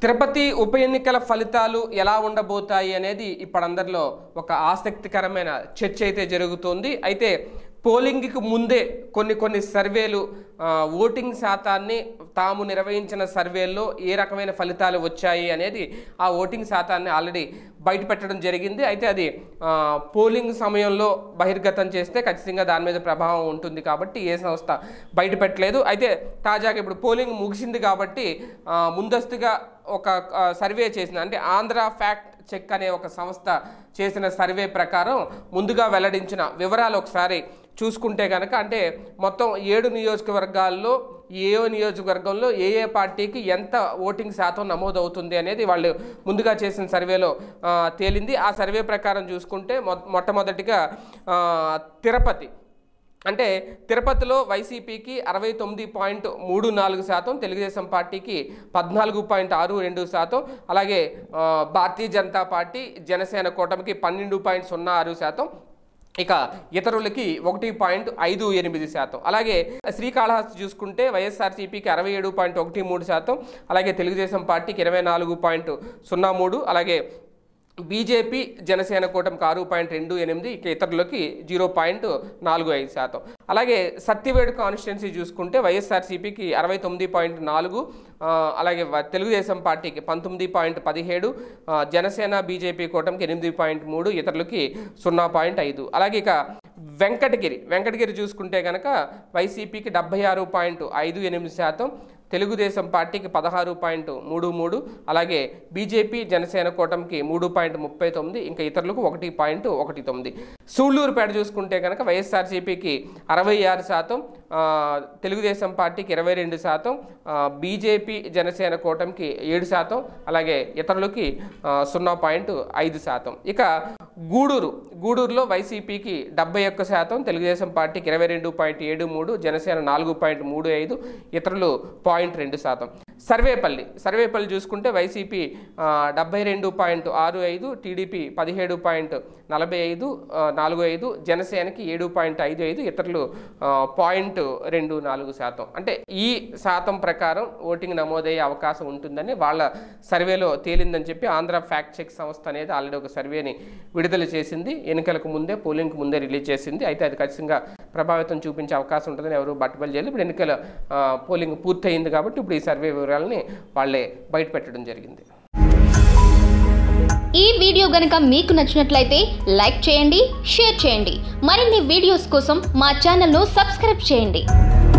తిరుపతి ఉప ఎన్నికల ఫలితాలు ఎలా ఉండబోతాయి అనేది ఇప్పుడందరిలో ఒక ఆసక్తికరమైన చర్చ అయితే జరుగుతోంది అయితే పోలింగ్కి ముందే కొన్ని కొన్ని సర్వేలు ఆ, ఓటింగ్ శాతాన్ని తాము నిర్వహించిన సర్వేల్లో ఏ రకమైన ఫలితాలు వచ్చాయి అనేది ఆ ఓటింగ్ శాతాన్ని ఆల్రెడీ బయటపెట్టడం జరిగింది అయితే అది ఆ, పోలింగ్ సమయంలో బహిర్గతం చేస్తే ఖచ్చితంగా దాని మీద ప్రభావం ఉంటుంది కాబట్టి ఏ సంస్థ బయటపెట్టలేదు అయితే తాజాగా ఇప్పుడు పోలింగ్ ముగిసింది కాబట్టి ఆ, ముందస్తుగా ఒక ఆ, సర్వే చేసింది అంటే ఆంధ్ర ఫ్యాక్ట్ చెక్ అనే ఒక సంస్థ చేసిన సర్వే ప్రకారం ముందుగా వెల్లడించిన వివరాలు ఒకసారి చూసుకుంటే కనుక అంటే మొత్తం ఏడు నియోజకవర్గాల్లో ఏ నియోజకవర్గంలో ఏ ఏ పార్టీకి ఎంత ఓటింగ్ శాతం నమోదవుతుంది అనేది వాళ్ళు ముందుగా చేసిన సర్వేలో ఆ, తేలింది ఆ సర్వే ప్రకారం చూసుకుంటే మొ- మొట్టమొదటిగా ఆ, తిరుపతి అంటే తిరుపతిలో వైసీపీకి అరవై తొమ్మిది పాయింట్ మూడు నాలుగు శాతం తెలుగుదేశం పార్టీకి పద్నాలుగు పాయింట్ ఆరు రెండు శాతం అలాగే ఆ, భారతీయ జనతా పార్టీ జనసేన కూటమికి పన్నెండు పాయింట్ సున్నా ఆరు శాతం ఇక ఇతరులకి ఒకటి పాయింట్ ఐదు ఎనిమిది శాతం అలాగే శ్రీకాళహస్తి చూసుకుంటే వైఎస్ఆర్సీపీకి అరవై ఏడు పాయింట్ ఒకటి మూడు శాతం అలాగే తెలుగుదేశం పార్టీకి ఇరవై నాలుగు పాయింట్ సున్నా మూడు అలాగే బీజేపీ జనసేన కూటమికి ఆరు పాయింట్ రెండు ఎనిమిది ఇక ఇతరులకి జీరో పాయింట్ నాలుగు ఐదు శాతం అలాగే సత్యవేడు కాన్స్టిట్యున్సీ చూసుకుంటే వైఎస్ఆర్సీపీకి అరవై తొమ్మిది పాయింట్ నాలుగు ఆ, అలాగే వ- తెలుగుదేశం పార్టీకి పంతొమ్మిది పాయింట్ పదిహేడు ఆ, జనసేన బీజేపీ కూటమికి ఎనిమిది పాయింట్ మూడు ఇతరులకి సున్నా పాయింట్ ఐదు అలాగే ఇక వెంకటగిరి వెంకటగిరి చూసుకుంటే కనుక వైసీపీకి డెబ్బై ఆరు పాయింట్ ఐదు ఎనిమిది శాతం తెలుగుదేశం పార్టీకి పదహారు పాయింట్ మూడు మూడు అలాగే బీజేపీ జనసేన కూటమికి మూడు పాయింట్ ముప్పై తొమ్మిది ఇంకా ఇతరులకు ఒకటి పాయింట్ ఒకటి తొమ్మిది సూళ్ళూరుపేట చూసుకుంటే కనుక వైఎస్ఆర్సీపీకి అరవై ఆరు శాతం ఆ, తెలుగుదేశం పార్టీకి ఇరవై రెండు శాతం ఆ, బీజేపీ జనసేన కూటమికి ఏడు శాతం అలాగే ఇతరులకి ఆ, సున్నా పాయింట్ ఐదు శాతం ఇక గూడూరు గూడూరులో వైసీపీకి డెబ్బై ఒక్క శాతం తెలుగుదేశం పార్టీకి ఇరవై రెండు పాయింట్ ఏడు మూడు జనసేన నాలుగు పాయింట్ మూడు ఐదు ఇతరులు పాయింట్ రెండు శాతం సర్వేపల్లి సర్వేపల్లి చూసుకుంటే వైసీపీ ఆ, డెబ్బై రెండు పాయింట్ ఆరు ఐదు టీడీపీ పదిహేడు పాయింట్ నలభై ఐదు ఆ, నాలుగు ఐదు జనసేనకి ఏడు పాయింట్ ఐదు ఐదు ఇతరులు ఆ, పాయింట్ రెండు నాలుగు శాతం అంటే ఈ శాతం ప్రకారం ఓటింగ్ నమోదయ్యే అవకాశం ఉంటుందని వాళ్ళ సర్వేలో తేలిందని చెప్పి ఆంధ్ర ఫ్యాక్ట్ చెక్ సంస్థ అనేది ఆల్రెడీ ఒక సర్వేని విడుదల చేసింది ఎన్నికలకు ముందే పోలింగ్కి ముందే రిలీజ్ చేసింది అయితే అది ఖచ్చితంగా ప్రభావితం చూపించే అవకాశం ఉంటుందని ఎవరు బట్టబయలు చేయలేదు ఇప్పుడు ఎన్నికల ఆ, పోలింగ్ పూర్తయింది కాబట్టి ఇప్పుడు ఈ సర్వే వివరాలని వాళ్ళే బయట పెట్టడం జరిగింది ఈ వీడియో గనుక మీకు నచ్చినట్లయితే లైక్ చేయండి షేర్ చేయండి మరిన్ని వీడియోస్ కోసం మా ఛానల్ను సబ్స్క్రైబ్ చేయండి